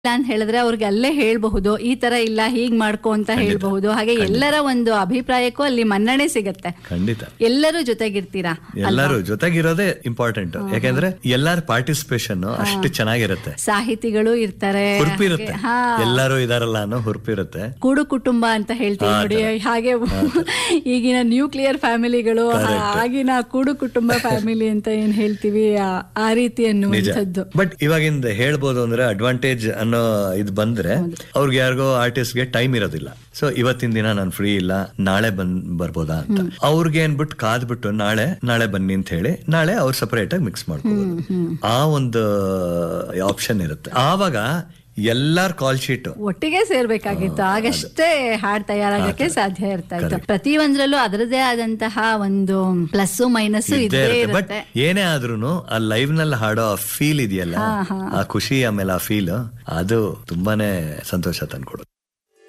ಇಲ್ಲ ಅಂತ ಹೇಳಿದ್ರೆ ಅವ್ರಿಗೆ ಅಲ್ಲೇ ಹೇಳ್ಬಹುದು ಈ ತರ ಇಲ್ಲ ಹೀಗ್ ಮಾಡ್ಕೊ ಅಂತ ಹೇಳ್ಬಹುದು ಹಾಗೆ ಎಲ್ಲರ ಒಂದು ಅಭಿಪ್ರಾಯಕ್ಕೂ ಅಲ್ಲಿ ಮನ್ನಣೆ ಸಿಗತ್ತೆ ಖಂಡಿತ ಎಲ್ಲರೂ ಜೊತೆಗಿರ್ತೀರಾ ಎಲ್ಲರೂ ಜೊತೆಗಿರೋದೇ ಇಂಪಾರ್ಟೆಂಟ್ ಯಾಕಂದ್ರೆ ಎಲ್ಲಾರ ಪಾರ್ಟಿಸಿಪೇಷನ್ ಅಷ್ಟು ಚೆನ್ನಾಗಿರುತ್ತೆ ಸಾಹಿತಿಗಳು ಇರ್ತಾರೆ ಹುರುಪಿರುತ್ತೆ ಹಾ ಎಲ್ಲರೂ ಇದಾರಲ್ಲ ಅನ್ನೋ ಹುರುಪಿರುತ್ತೆ ಕೂಡು ಕುಟುಂಬ ಅಂತ ಹೇಳ್ತೀವಿ ನೋಡಿ ಹಾಗೆ ಈಗಿನ ನ್ಯೂಕ್ಲಿಯರ್ ಫ್ಯಾಮಿಲಿಗಳು ಆಗಿನ ಕೂಡು ಕುಟುಂಬ ಫ್ಯಾಮಿಲಿ ಅಂತ ಏನ್ ಹೇಳ್ತೀವಿ ಆ- ಆ ರೀತಿ ಅನ್ನುವಂಥದ್ದು ಬಟ್ ಇವಾಗಿಂದ ಹೇಳ್ಬೋದು ಅಂದ್ರೆ ಅಡ್ವಾಂಟೇಜ್ ಅನ್ನೋ ಇದು ಬಂದ್ರೆ ಅವ್ರಿಗೆ ಯಾರಿಗೋ ಆರ್ಟಿಸ್ಟ್ ಗೆ ಟೈಮ್ ಇರೋದಿಲ್ಲ ಸೊ ಇವತ್ತಿನ ದಿನ ನಾನು ಫ್ರೀ ಇಲ್ಲ ನಾಳೆ ಬಂದ್ ಬರ್ಬೋದಾ ಅಂತ ಅವ್ರಿಗೆ ಏನ್ಬಿಟ್ಟು ಕಾದ್ಬಿಟ್ಟು ನಾಳೆ ನಾಳೆ ಬನ್ನಿ ಅಂತ ಹೇಳಿ ನಾಳೆ ಅವ್ರು ಸಪರೇಟ್ ಆಗಿ ಮಿಕ್ಸ್ ಮಾಡ್ಕೋಬಹುದು ಆ ಒಂದು ಆಪ್ಷನ್ ಇರುತ್ತೆ ಆವಾಗ ಎಲ್ಲಾರ್ ಕಾಲ್ ಶೀಟ್ ಒಟ್ಟಿಗೆ ಸೇರ್ಬೇಕಾಗಿತ್ತು ಆಗಷ್ಟೇ ಹಾಡ್ ತಯಾರಾಗಕ್ಕೆ ಸಾಧ್ಯ ಇರ್ತಾ ಇತ್ತು ಪ್ರತಿ ಒಂದ್ರಲ್ಲೂ ಅದರದೇ ಆದಂತಹ ಒಂದು ಪ್ಲಸ್ ಮೈನಸ್ ಇದ್ದೇ ಇದ್ದೇ ಇರುತ್ತೆ ಬಟ್ ಇರುತ್ತೆ ಏನೇ ಆದ್ರೂನು ಆ ಲೈವ್ ನಲ್ಲಿ ಹಾಡೋ ಆ ಫೀಲ್ ಇದೆಯಲ್ಲ ಆ ಖುಷಿ ಆಮೇಲೆ ಆ ಫೀಲ್ ಅದು ತುಂಬಾನೇ ಸಂತೋಷ ತಂದ್ಕೊಡುತ್ತೆ